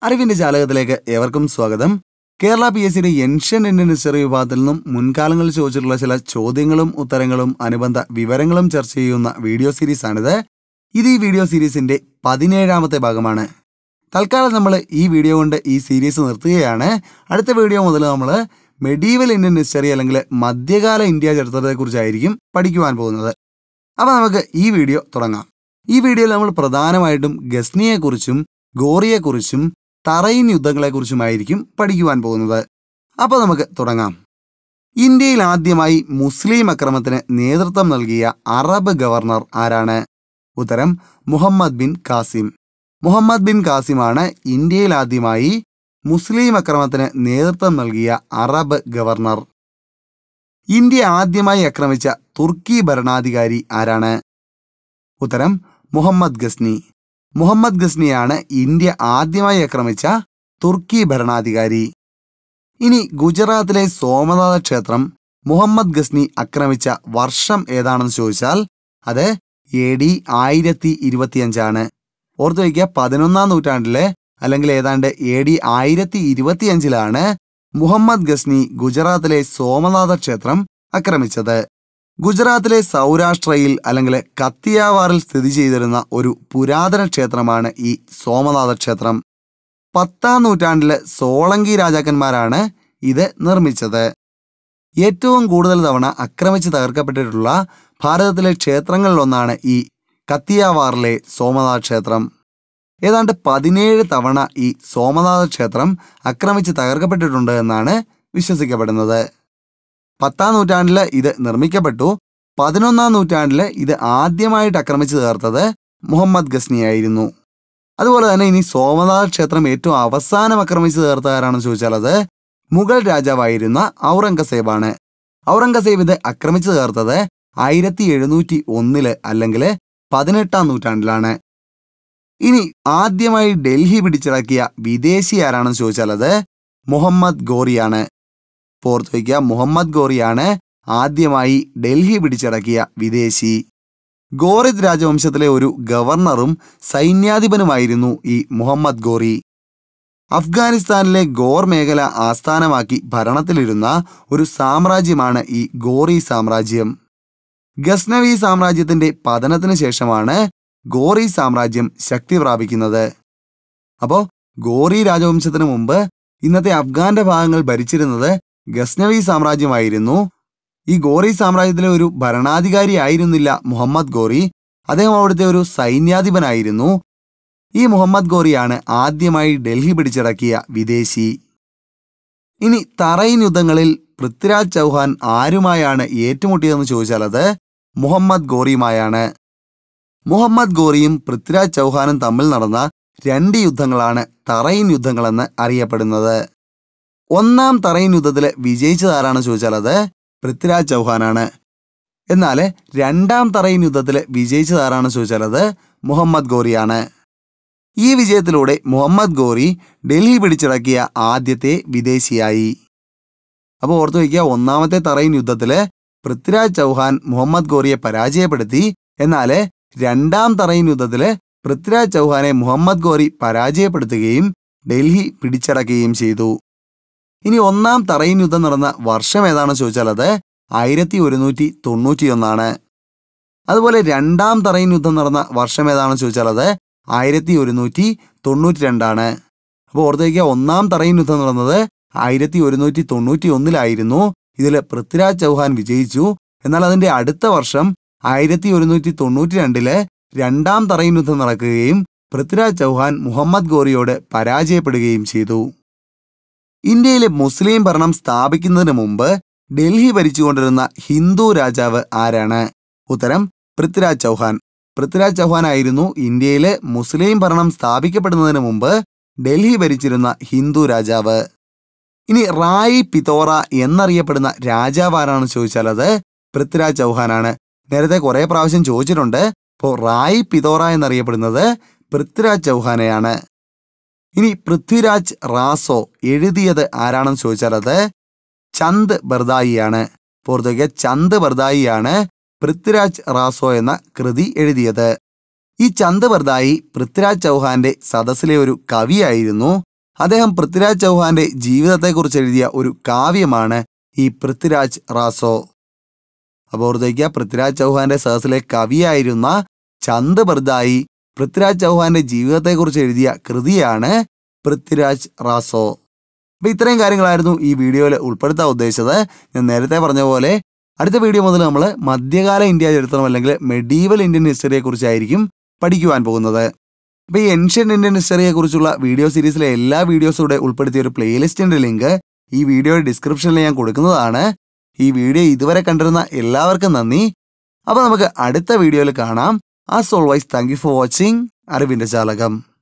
അറിവിന്റെ ജാലകത്തിലേക്ക് ഏവർക്കും സ്വാഗതം കേരള പി എസ് സിയുടെ എൻഷ്യൻ ഇന്ത്യൻ ഹിസ്റ്ററി വിഭാഗത്തിൽ നിന്നും മുൻകാലങ്ങളിൽ ചോദിച്ചിട്ടുള്ള ചില ചോദ്യങ്ങളും ഉത്തരങ്ങളും അനുബന്ധ വിവരങ്ങളും ചർച്ച ചെയ്യുന്ന വീഡിയോ സീരീസ് ആണിത് ഇത് ഈ വീഡിയോ സീരീസിന്റെ പതിനേഴാമത്തെ ഭാഗമാണ് തൽക്കാലം നമ്മൾ ഈ വീഡിയോ കൊണ്ട് ഈ സീരീസ് നിർത്തുകയാണ് അടുത്ത വീഡിയോ മുതൽ നമ്മൾ മെഡീവൽ ഇന്ത്യൻ ഹിസ്റ്ററി അല്ലെങ്കിൽ മധ്യകാല ഇന്ത്യ ചരിത്രത്തെക്കുറിച്ചായിരിക്കും പഠിക്കുവാൻ പോകുന്നത് അപ്പോൾ നമുക്ക് ഈ വീഡിയോ തുടങ്ങാം ഈ വീഡിയോയിൽ നമ്മൾ പ്രധാനമായിട്ടും ഗസ്നിയെക്കുറിച്ചും ഗോറിയെക്കുറിച്ചും തറയിൻ യുദ്ധങ്ങളെക്കുറിച്ചുമായിരിക്കും പഠിക്കുവാൻ പോകുന്നത് അപ്പോൾ നമുക്ക് തുടങ്ങാം ഇന്ത്യയിൽ ആദ്യമായി മുസ്ലിം അക്രമത്തിന് നേതൃത്വം നൽകിയ അറബ് ഗവർണർ ആരാണ് ഉത്തരം മുഹമ്മദ് ബിൻ കാസിം മുഹമ്മദ് ബിൻ കാസിമാണ് ഇന്ത്യയിൽ ആദ്യമായി മുസ്ലിം അക്രമത്തിന് നേതൃത്വം നൽകിയ അറബ് ഗവർണർ ഇന്ത്യ ആദ്യമായി ആക്രമിച്ച തുർക്കി ഭരണാധികാരി ആരാണ് ഉത്തരം മുഹമ്മദ് ഗസ്നി മുഹമ്മദ് ഗസ്നിയാണ് ഇന്ത്യ ആദ്യമായി ആക്രമിച്ച തുർക്കി ഭരണാധികാരി ഇനി ഗുജറാത്തിലെ സോമനാഥ ക്ഷേത്രം മുഹമ്മദ് ഗസ്നി ആക്രമിച്ച വർഷം ഏതാണെന്ന് ചോദിച്ചാൽ അത് എ ഡി ആയിരത്തി ഇരുപത്തിയഞ്ചാണ് ഓർത്തു വയ്ക്കുക പതിനൊന്നാം നൂറ്റാണ്ടിലെ അല്ലെങ്കിൽ ഏതാണ്ട് എ ഡി ആയിരത്തി ഇരുപത്തിയഞ്ചിലാണ് മുഹമ്മദ് ഗസ്നി ഗുജറാത്തിലെ സോമനാഥ ക്ഷേത്രം ആക്രമിച്ചത് ഗുജറാത്തിലെ സൗരാഷ്ട്രയിൽ അല്ലെങ്കിൽ കത്തിയാവാറിൽ സ്ഥിതി ചെയ്തിരുന്ന ഒരു പുരാതന ക്ഷേത്രമാണ് ഈ സോമനാഥ ക്ഷേത്രം പത്താം നൂറ്റാണ്ടിലെ സോളങ്കി രാജാക്കന്മാരാണ് ഇത് നിർമ്മിച്ചത് ഏറ്റവും കൂടുതൽ തവണ ആക്രമിച്ച് തകർക്കപ്പെട്ടിട്ടുള്ള ഭാരതത്തിലെ ക്ഷേത്രങ്ങളിലൊന്നാണ് ഈ കത്തിയാവാറിലെ സോമനാഥ ക്ഷേത്രം ഏതാണ്ട് പതിനേഴ് തവണ ഈ സോമനാഥ ക്ഷേത്രം ആക്രമിച്ച് തകർക്കപ്പെട്ടിട്ടുണ്ട് എന്നാണ് വിശ്വസിക്കപ്പെടുന്നത് പത്താം നൂറ്റാണ്ടിൽ ഇത് നിർമ്മിക്കപ്പെട്ടു പതിനൊന്നാം നൂറ്റാണ്ടിൽ ഇത് ആദ്യമായിട്ട് ആക്രമിച്ചു തീർത്തത് മുഹമ്മദ് ഗസ്നിയായിരുന്നു അതുപോലെ തന്നെ ഇനി സോമനാഥ ക്ഷേത്രം ഏറ്റവും അവസാനം ആക്രമിച്ചു തീർത്ത ആരാണെന്ന് ചോദിച്ചാൽ അത് മുഗൾ രാജാവായിരുന്ന ഔറംഗസേബാണ് ഔറംഗസേബ് ഇത് ആക്രമിച്ചു തീർത്തത് ആയിരത്തി എഴുന്നൂറ്റി ഒന്നില് അല്ലെങ്കിൽ പതിനെട്ടാം നൂറ്റാണ്ടിലാണ് ഇനി ആദ്യമായി ഡൽഹി പിടിച്ചടക്കിയ വിദേശി ആരാണെന്ന് ചോദിച്ചാൽ അത് മുഹമ്മദ് ഗോറിയാണ് ഓർത്ത് വയ്ക്കുക മുഹമ്മദ് ഗോറിയാണ് ആദ്യമായി ഡൽഹി പിടിച്ചടക്കിയ വിദേശി ഗോറിദ് രാജവംശത്തിലെ ഒരു ഗവർണറും സൈന്യാധിപനുമായിരുന്നു ഈ മുഹമ്മദ് ഗോറി അഫ്ഗാനിസ്ഥാനിലെ ഗോർ മേഖല ആസ്ഥാനമാക്കി ഭരണത്തിലിരുന്ന ഒരു സാമ്രാജ്യമാണ് ഈ ഗോറി സാമ്രാജ്യം ഗസ്നവി സാമ്രാജ്യത്തിന്റെ പതനത്തിന് ശേഷമാണ് ഗോറി സാമ്രാജ്യം ശക്തി പ്രാപിക്കുന്നത് അപ്പോൾ ഗോറി രാജവംശത്തിന് മുമ്പ് ഇന്നത്തെ അഫ്ഗാന്റെ ഭാഗങ്ങൾ ഭരിച്ചിരുന്നത് ഗസ്നവി സാമ്രാജ്യമായിരുന്നു ഈ ഗോറി സാമ്രാജ്യത്തിലെ ഒരു ഭരണാധികാരി ആയിരുന്നില്ല മുഹമ്മദ് ഗോറി അദ്ദേഹം അവിടുത്തെ ഒരു സൈന്യാധിപനായിരുന്നു ഈ മുഹമ്മദ് ഗോറിയാണ് ആദ്യമായി ഡൽഹി പിടിച്ചടക്കിയ വിദേശി ഇനി തറയിൻ യുദ്ധങ്ങളിൽ പൃഥ്വിരാജ് ചൗഹാൻ ആരുമായാണ് ഏറ്റുമുട്ടിയതെന്ന് ചോദിച്ചാൽ അത് മുഹമ്മദ് ഗോറിയുമായാണ് മുഹമ്മദ് ഗോറിയും പൃഥ്വിരാജ് ചൗഹാനും തമ്മിൽ നടന്ന രണ്ട് യുദ്ധങ്ങളാണ് തറയിൻ യുദ്ധങ്ങളെന്ന് അറിയപ്പെടുന്നത് ഒന്നാം തറയിൻ യുദ്ധത്തിൽ വിജയിച്ചതാരാണ് ചോദിച്ചാൽ അത് പൃഥ്വിരാജ് ചൗഹാനാണ് എന്നാൽ രണ്ടാം തറയിൻ യുദ്ധത്തിൽ വിജയിച്ചതാരാണ് ചോദിച്ചാൽ അത് മുഹമ്മദ് ഗോറിയാണ് ഈ വിജയത്തിലൂടെ മുഹമ്മദ് ഗോറി ഡൽഹി പിടിച്ചടക്കിയ ആദ്യത്തെ വിദേശിയായി അപ്പോൾ ഓർത്തു വയ്ക്കുക ഒന്നാമത്തെ തറയിൻ യുദ്ധത്തിൽ പൃഥ്വിരാജ് ചൗഹാൻ മുഹമ്മദ് ഗോറിയെ പരാജയപ്പെടുത്തി എന്നാൽ രണ്ടാം തറയിൻ യുദ്ധത്തിൽ പൃഥ്വിരാജ് ചൗഹാനെ മുഹമ്മദ് ഗോറി പരാജയപ്പെടുത്തുകയും ഡൽഹി പിടിച്ചടക്കുകയും ചെയ്തു ഇനി ഒന്നാം തറയിൻ യുദ്ധം നടന്ന വർഷം ഏതാണെന്ന് ചോദിച്ചാൽ അത് ആയിരത്തി ഒരുന്നൂറ്റി തൊണ്ണൂറ്റിയൊന്നാണ് അതുപോലെ രണ്ടാം തറയിൻ യുദ്ധം നടന്ന വർഷം ഏതാണെന്ന് ചോദിച്ചാൽ അത് ആയിരത്തി ഒരുന്നൂറ്റി തൊണ്ണൂറ്റി രണ്ടാണ് അപ്പോൾ ഓർത്തേക്കുക ഒന്നാം തറയിൻ യുദ്ധം നടന്നത് ആയിരത്തി ഒരുന്നൂറ്റി തൊണ്ണൂറ്റി ഒന്നിലായിരുന്നു ഇതിൽ പൃഥ്വിരാജ് ചൗഹാൻ വിജയിച്ചു എന്നാൽ അതിന്റെ അടുത്ത വർഷം ആയിരത്തി ഒരുന്നൂറ്റി തൊണ്ണൂറ്റി രണ്ടില് രണ്ടാം തറയിൻ യുദ്ധം നടക്കുകയും പൃഥ്വിരാജ് ചൗഹാൻ മുഹമ്മദ് ഗോറിയോട് പരാജയപ്പെടുകയും ചെയ്തു ഇന്ത്യയിലെ മുസ്ലിം ഭരണം സ്ഥാപിക്കുന്നതിന് മുമ്പ് ഡൽഹി ഭരിച്ചുകൊണ്ടിരുന്ന ഹിന്ദു രാജാവ് ആരാണ് ഉത്തരം പൃഥ്വിരാജ് ചൗഹാൻ പൃഥ്വിരാജ് ചൗഹാൻ ആയിരുന്നു ഇന്ത്യയിലെ മുസ്ലിം ഭരണം സ്ഥാപിക്കപ്പെടുന്നതിന് മുമ്പ് ഡൽഹി ഭരിച്ചിരുന്ന ഹിന്ദു രാജാവ് ഇനി റായി പിതോറ എന്നറിയപ്പെടുന്ന രാജാവ് ആരാണെന്ന് ചോദിച്ചാൽ അത് പൃഥ്വിരാജ് ചൗഹാനാണ് നേരത്തെ കുറെ പ്രാവശ്യം ചോദിച്ചിട്ടുണ്ട് അപ്പോൾ റായി പിതോറ എന്നറിയപ്പെടുന്നത് പൃഥ്വിരാജ് ചൗഹാനെയാണ് ഇനി പൃഥ്വിരാജ് റാസോ എഴുതിയത് ആരാണെന്ന് ചോദിച്ചാൽ അത് ചന്ദ് ബർദായിയാണ് പോർത്തുഗ ചന്ദ് ബർദായിയാണ് പൃഥ്വിരാജ് റാസോ എന്ന കൃതി എഴുതിയത് ഈ ചന്ദ് ബർദായി പൃഥ്വിരാജ് ചൗഹാന്റെ സദസ്സിലെ ഒരു കവിയായിരുന്നു അദ്ദേഹം പൃഥ്വിരാജ് ചൗഹാന്റെ ജീവിതത്തെക്കുറിച്ച് എഴുതിയ ഒരു കാവ്യമാണ് ഈ പൃഥ്വിരാജ് റാസോ അപ്പോൾ ഓർത്തേക്കുക പൃഥ്വിരാജ് ചൗഹാന്റെ സഹസിലെ കവിയായിരുന്ന ചന്ദ് ബർദായി പൃഥ്വിരാജ് ചൗഹാന്റെ ജീവിതത്തെക്കുറിച്ച് എഴുതിയ കൃതിയാണ് പൃഥ്വിരാജ് റാസോ അപ്പൊ ഇത്രയും കാര്യങ്ങളായിരുന്നു ഈ വീഡിയോയിൽ ഉൾപ്പെടുത്താൻ ഉദ്ദേശിച്ചത് ഞാൻ നേരത്തെ പറഞ്ഞ പോലെ അടുത്ത വീഡിയോ മുതൽ നമ്മൾ മധ്യകാല ഇന്ത്യ ചരിത്രം അല്ലെങ്കിൽ മെഡീവൽ ഇന്ത്യൻ ഹിസ്റ്ററിയെ കുറിച്ചായിരിക്കും പഠിക്കുവാൻ പോകുന്നത് അപ്പോൾ ഈ ഏൻഷ്യൻ ഇന്ത്യൻ ഹിസ്റ്ററിയെ കുറിച്ചുള്ള വീഡിയോ സീരീസിലെ എല്ലാ വീഡിയോസും കൂടെ ഉൾപ്പെടുത്തിയ ഒരു പ്ലേലിസ്റ്റിന്റെ ലിങ്ക് ഈ വീഡിയോയുടെ ഡിസ്ക്രിപ്ഷനിൽ ഞാൻ കൊടുക്കുന്നതാണ് ഈ വീഡിയോ ഇതുവരെ കണ്ടിരുന്ന എല്ലാവർക്കും നന്ദി അപ്പോൾ നമുക്ക് അടുത്ത വീഡിയോയിൽ കാണാം as always thank you for watching അറിവിന്റെ ജാലകം